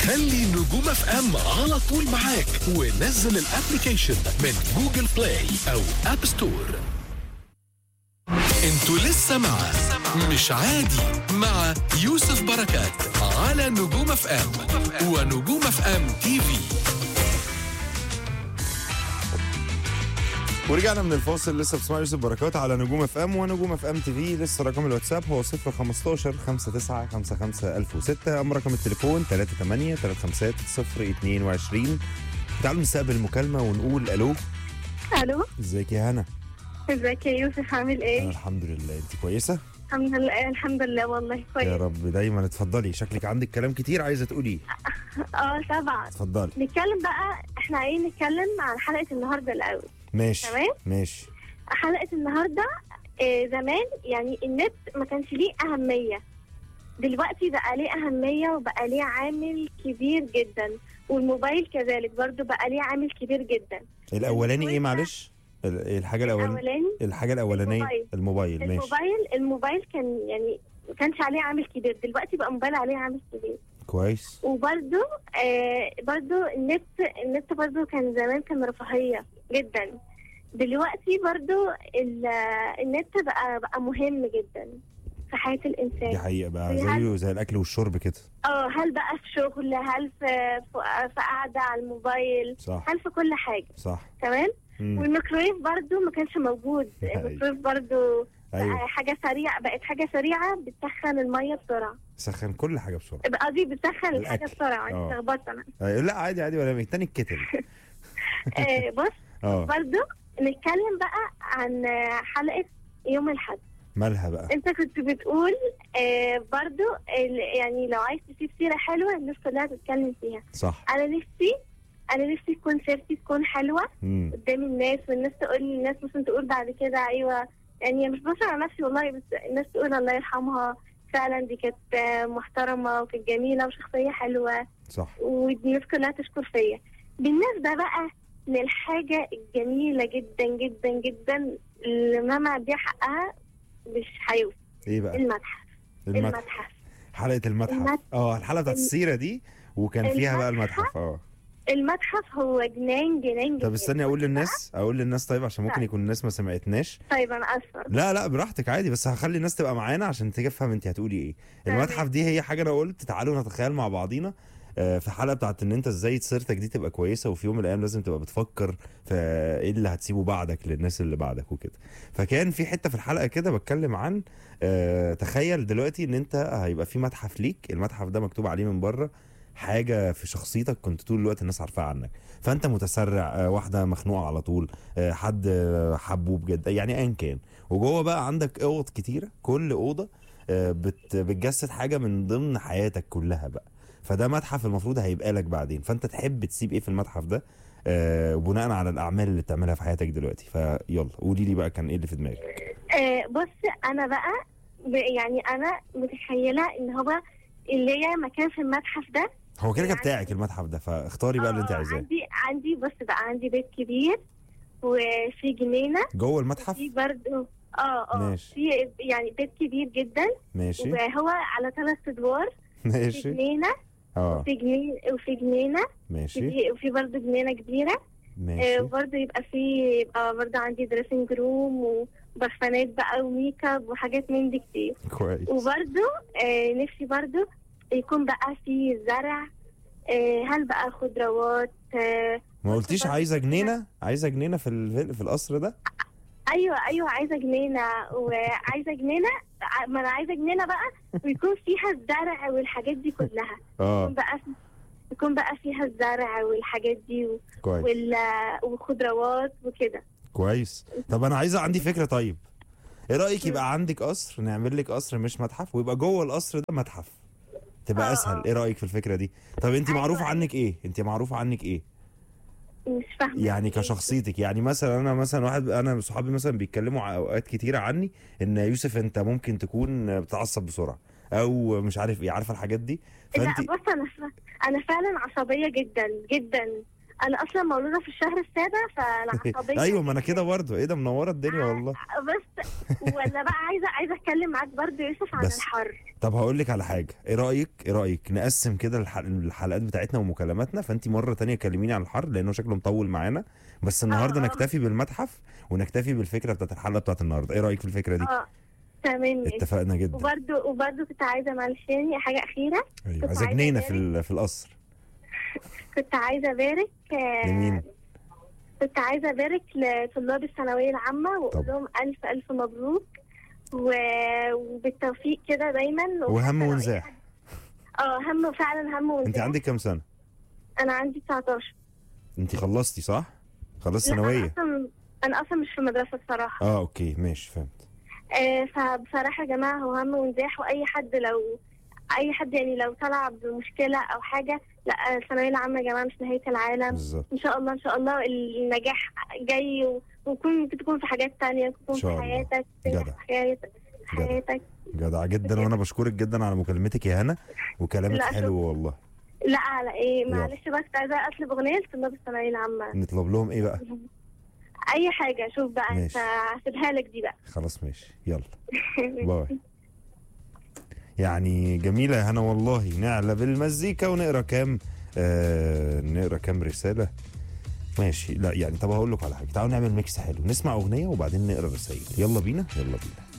خلي نجوم اف ام على طول معاك ونزل الابلكيشن من جوجل بلاي او اب ستور انتوا لسه مع مش عادي مع يوسف بركات على نجوم اف ام ونجوم اف ام تي في ورجعنا من الفاصل لسه بتسمع يوسف بركات على نجوم اف ام ونجوم اف ام تي في لسه رقم الواتساب هو 015 59 55 1006 اما رقم التليفون 38 350 022 تعالوا نستقبل المكالمه ونقول الو الو ازيك يا هنا ازيك يا يوسف عامل انا ايه؟ الحمد لله انت كويسه الحمد لله الحمد لله والله يا كويس رب دايما اتفضلي شكلك عندك كلام كتير عايزه تقولي اه طبعا اتفضلي نتكلم بقى احنا عايزين نتكلم عن حلقه النهارده الاول ماشي تمام. ماشي حلقه النهارده آه زمان يعني النت ما كانش ليه اهميه دلوقتي بقى ليه اهميه وبقى ليه عامل كبير جدا والموبايل كذلك برضو بقى ليه عامل كبير جدا الاولاني ايه الموبايل معلش ال- الحاجه الاولانيه الاولاني الحاجه الاولانيه الموبايل. الموبايل ماشي الموبايل الموبايل كان يعني ما كانش عليه عامل كبير دلوقتي بقى موبايل عليه عامل كبير كويس وبرده آه برضو النت النت برضو كان زمان كان رفاهية جدا دلوقتي برضو ال- النت بقى بقى مهم جدا في حياة دي الإنسان حقيقه بقى في حد- زيه زي الاكل والشرب كده اه هل بقى في شغل هل في في في قعدة على الموبايل صح هل في كل حاجة صح تمام مم. والميكرويف برضو ما كانش موجود أيوة. الميكرويف برضو ايوه بقى حاجة سريعة بقت حاجة سريعة بتسخن المية بسرعة سخن كل حاجه بسرعه قصدي بتسخن الحاجة الأكل. بسرعة آه. اتلخبطت أنا أيوة. لا عادي عادي ولا يهمك. تاني الكتل آه، بص اه برضو نتكلم بقى عن حلقة يوم الحد مالها بقى انت كنت بتقول آه برضو ال- يعني لو عايز تسيب سيرة حلوة الناس كلها تتكلم فيها صح انا نفسي انا نفسي تكون سيرتي تكون حلوة مم. قدام الناس والناس تقول لي الناس مثلا تقول بعد كده ايوه يعني مش بصر على نفسي والله بس الناس تقول الله يرحمها فعلا دي كانت آه، محترمة وكانت جميلة وشخصية حلوة صح والناس كلها تشكر فيا بالنسبة بقى للحاجة الجميلة جدا جدا جدا اللي ماما دي حقها مش هيوصل ايه بقى المتحف المتحف المتحف حلقه المتحف المتحف. اه الحلقه بتاعت الم- السيره دي وكان فيها بقى المتحف. المتحف اه المتحف هو جنان جنان طب جنان. استني اقول للناس اقول للناس طيب عشان ممكن طيب. يكون الناس ما سمعتناش طيب انا اسفه لا لا براحتك عادي بس هخلي الناس تبقى معانا عشان تفهم انت هتقولي ايه تمام. المتحف دي هي حاجه انا قلت تعالوا نتخيل مع بعضينا آه، في حلقه بتاعت ان انت ازاي سيرتك دي تبقى كويسه وفي يوم من الايام لازم تبقى بتفكر في ايه اللي هتسيبه بعدك للناس اللي بعدك وكده فكان في حته في الحلقه كده بتكلم عن آه، تخيل دلوقتي ان انت هيبقى في متحف ليك المتحف ده مكتوب عليه من بره حاجه في شخصيتك كنت طول الوقت الناس عارفاها عنك فانت متسرع آه، واحده مخنوقه على طول آه، حد آه، حبوب جدا يعني ايا كان وجوه بقى عندك اوض كتيره كل اوضه آه، بت بتجسد حاجه من ضمن حياتك كلها بقى فده متحف المفروض هيبقى لك بعدين فانت تحب تسيب ايه في المتحف ده آه بناء على الاعمال اللي بتعملها في حياتك دلوقتي فيلا قولي لي بقى كان ايه اللي في دماغك آه بص انا بقى ب- يعني انا متخيله ان هو اللي هي مكان في المتحف ده هو كده كده يعني- بتاعك المتحف ده فاختاري بقى اللي انت آه، عايزاه عندي عندي بص بقى عندي بيت كبير وفي جنينه جوه المتحف في برضه اه اه ماشي. في يعني بيت كبير جدا ماشي وهو على ثلاث ادوار في ماشي جنينه اه وفي جنينه وفي جنينه ماشي وفي وفي برضه جنينه كبيره آه ماشي برضه يبقى في يبقى برضه عندي دريسنج روم وبرفانات بقى وميك اب وحاجات من دي كتير كويس وبرضه آه نفسي برضه يكون بقى في زرع آه هل بقى خضروات آه ما قلتيش برضه عايزه كده. جنينه عايزه جنينه في ال- في القصر ده ايوه ايوه عايزه جنينه وعايزه جنينه ع- ما انا عايزه جنينه بقى ويكون فيها الزرع والحاجات دي كلها اه يكون بقى يكون بقى فيها الزرع والحاجات دي و- كويس وال والخضروات وكده كويس طب انا عايزه عندي فكره طيب ايه رايك يبقى عندك قصر نعمل لك قصر مش متحف ويبقى جوه القصر ده متحف تبقى آه، اسهل آه. ايه رايك في الفكره دي طب انت أيوة، معروف أيوة. عنك ايه انت معروف عنك ايه مش فاهمه يعني كشخصيتك يعني مثلا انا مثلا واحد انا صحابي مثلا بيتكلموا ع- اوقات كتيره عني ان يوسف انت ممكن تكون بتعصب بسرعه او مش عارف ايه عارفه الحاجات دي لا فانت بص انا ف... انا فعلا عصبيه جدا جدا انا اصلا مولوده في الشهر السابع فانا عصبيه ايوه ما انا كده برضه ايه ده منوره الدنيا والله بس ولا بقى عايزه عايزه اتكلم معاك برضه يوسف عن بس. الحر طب هقول لك على حاجه ايه رايك ايه رايك نقسم كده الح- الحلقات بتاعتنا ومكالماتنا فانت مره تانية كلميني عن الحر لانه شكله مطول معانا بس النهارده آه. نكتفي بالمتحف ونكتفي بالفكره بتاعت الحلقه بتاعت النهارده ايه رايك في الفكره دي اه تمام ماشي. اتفقنا جدا وبرده وبرده كنت عايزه معلش يعني حاجه اخيره ايوه كنت عايزه عايزة جنينه أبارك. في ال- في القصر كنت عايزه ابارك آه، لمين كنت عايزه ابارك لطلاب الثانويه العامه واقول طب. لهم الف الف مبروك و... وبالتوفيق كده دايما وهم وحتى لو ونزاح إيه- اه هم فعلا هم ونزاح انت عندك كام سنه انا عندي 19 انت خلصتي صح خلصت لا، انا ثانويه اصلا انا اصلا مش في مدرسه بصراحه اه اوكي ماشي فهمت آه فبصراحه يا جماعه هو هم ونزاح واي حد لو اي حد يعني لو طلع بمشكله او حاجه لا الثانويه العامه يا جماعه مش نهايه العالم بالظبط ان شاء الله ان شاء الله النجاح جاي و- ويكون ممكن تكون في حاجات تانية تكون إن شاء في الله. حياتك جدع. في حياتك في جدع. حياتك جدع جدا وانا بشكرك جدا على مكالمتك يا هنا وكلامك لا، حلو والله لا على ايه يلا. معلش بس عايزه اطلب اغنيه لطلاب الثانويه العامه نطلب لهم ايه بقى اي حاجه شوف بقى انت ماشي. هسيبها لك دي بقى خلاص ماشي يلا باي يعني جميلة يا هنا والله نعلى بالمزيكا ونقرا كام آه نقرا كام رسالة ماشي لا يعني طب هقول لكم على حاجة تعالوا نعمل ميكس حلو نسمع أغنية وبعدين نقرا رسائل يلا بينا يلا بينا